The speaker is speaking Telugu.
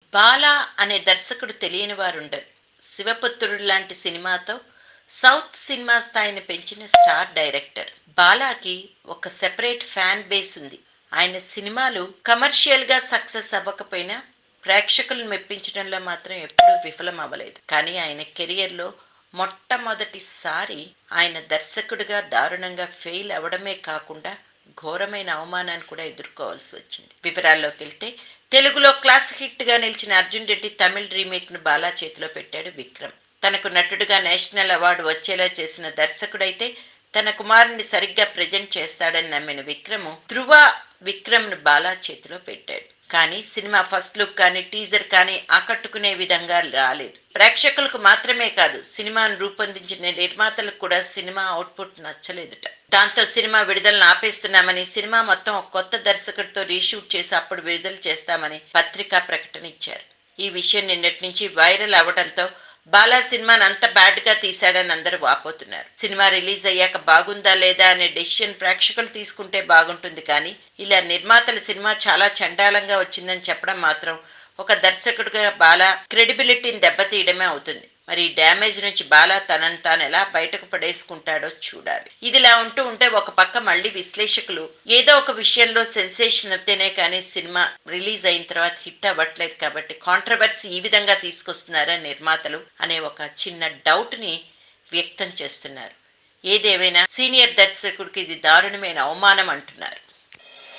బాలా అనే దర్శకుడు తెలియని వారుండరు శివపుత్రుడు లాంటి సినిమాతో సౌత్ సినిమా స్థాయిని పెంచిన స్టార్ డైరెక్టర్ బాలాకి ఒక సెపరేట్ ఫ్యాన్ బేస్ ఉంది ఆయన సినిమాలు కమర్షియల్ గా సక్సెస్ అవ్వకపోయినా ప్రేక్షకులను మెప్పించడంలో మాత్రం ఎప్పుడూ విఫలం అవ్వలేదు కానీ ఆయన కెరియర్లో మొట్టమొదటిసారి ఆయన దర్శకుడిగా దారుణంగా ఫెయిల్ అవడమే కాకుండా ఘోరమైన అవమానాన్ని కూడా ఎదుర్కోవాల్సి వచ్చింది వివరాల్లోకి వెళ్తే తెలుగులో క్లాస్ హిట్ గా నిలిచిన అర్జున్ రెడ్డి తమిళ్ రీమేక్ ను బాలా చేతిలో పెట్టాడు విక్రమ్ తనకు నటుడుగా నేషనల్ అవార్డు వచ్చేలా చేసిన దర్శకుడైతే తన కుమారుని సరిగ్గా ప్రజెంట్ చేస్తాడని నమ్మిన విక్రమ్ ధృవ విక్రమ్ ను బాలా చేతిలో పెట్టాడు కానీ సినిమా ఫస్ట్ లుక్ కానీ టీజర్ కానీ ఆకట్టుకునే విధంగా రాలేదు ప్రేక్షకులకు మాత్రమే కాదు సినిమాను రూపొందించిన నిర్మాతలకు కూడా సినిమా అవుట్పుట్ నచ్చలేదుట దాంతో సినిమా విడుదలను ఆపేస్తున్నామని సినిమా మొత్తం ఒక కొత్త దర్శకుడితో రీషూట్ చేసి అప్పుడు విడుదల చేస్తామని పత్రికా ప్రకటన ఇచ్చారు ఈ విషయం నిన్నటి నుంచి వైరల్ అవడంతో బాలా సినిమాని అంత బ్యాడ్ గా తీశాడని అందరూ వాపోతున్నారు సినిమా రిలీజ్ అయ్యాక బాగుందా లేదా అనే డెసిషన్ ప్రేక్షకులు తీసుకుంటే బాగుంటుంది కానీ ఇలా నిర్మాతల సినిమా చాలా చండాలంగా వచ్చిందని చెప్పడం మాత్రం ఒక దర్శకుడిగా బాలా క్రెడిబిలిటీని దెబ్బతీయడమే అవుతుంది మరి ఈ డ్యామేజ్ నుంచి బాలా తనని తాను ఎలా బయటకు పడేసుకుంటాడో చూడాలి ఇదిలా ఉంటూ ఉంటే ఒక పక్క మళ్ళీ విశ్లేషకులు ఏదో ఒక విషయంలో సెన్సేషన్ అయితేనే కానీ సినిమా రిలీజ్ అయిన తర్వాత హిట్ అవ్వట్లేదు కాబట్టి కాంట్రవర్సీ ఈ విధంగా తీసుకొస్తున్నారా నిర్మాతలు అనే ఒక చిన్న డౌట్ ని వ్యక్తం చేస్తున్నారు ఏదేవైనా సీనియర్ దర్శకుడికి ఇది దారుణమైన అవమానం అంటున్నారు